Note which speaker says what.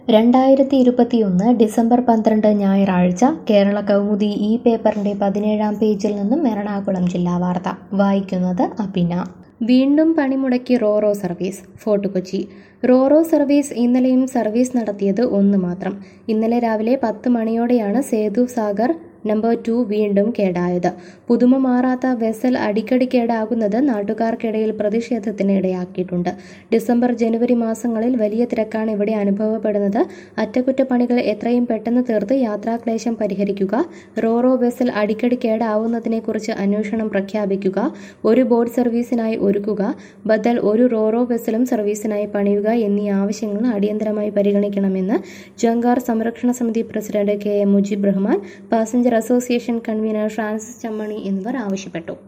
Speaker 1: രണ്ടായിരത്തി ഇരുപത്തിയൊന്ന് ഡിസംബർ പന്ത്രണ്ട് ഞായറാഴ്ച കേരള കൗമുദി ഈ പേപ്പറിന്റെ പതിനേഴാം പേജിൽ നിന്നും എറണാകുളം ജില്ലാ വാർത്ത വായിക്കുന്നത് അപിന വീണ്ടും പണിമുടക്കി roro service fort Kochi roro service ഇന്നലെയും സർവീസ് നടത്തിയത് ഒന്ന് മാത്രം ഇന്നലെ രാവിലെ പത്ത് മണിയോടെയാണ് സേതു സാഗർ നമ്പർ ടു വീണ്ടും കേടായത് പുതുമ മാറാത്ത വെസൽ അടിക്കടി കേടാകുന്നത് നാട്ടുകാർക്കിടയിൽ പ്രതിഷേധത്തിന് ഇടയാക്കിയിട്ടുണ്ട് ഡിസംബർ ജനുവരി മാസങ്ങളിൽ വലിയ തിരക്കാണ് ഇവിടെ അനുഭവപ്പെടുന്നത് അറ്റകുറ്റപ്പണികൾ എത്രയും പെട്ടെന്ന് തീർത്ത് യാത്രാക്ലേശം പരിഹരിക്കുക റോറോ വെസൽ അടിക്കടി കേടാവുന്നതിനെക്കുറിച്ച് അന്വേഷണം പ്രഖ്യാപിക്കുക ഒരു ബോട്ട് സർവീസിനായി ഒരുക്കുക ബദൽ ഒരു റോറോ വെസലും സർവീസിനായി പണിയുക എന്നീ ആവശ്യങ്ങൾ അടിയന്തരമായി പരിഗണിക്കണമെന്ന് ജങ്കാർ സംരക്ഷണ സമിതി president K M Mujeeb Rahman passenger association convener Francis Chammani എന്നിവർ ആവശ്യപ്പെട്ടു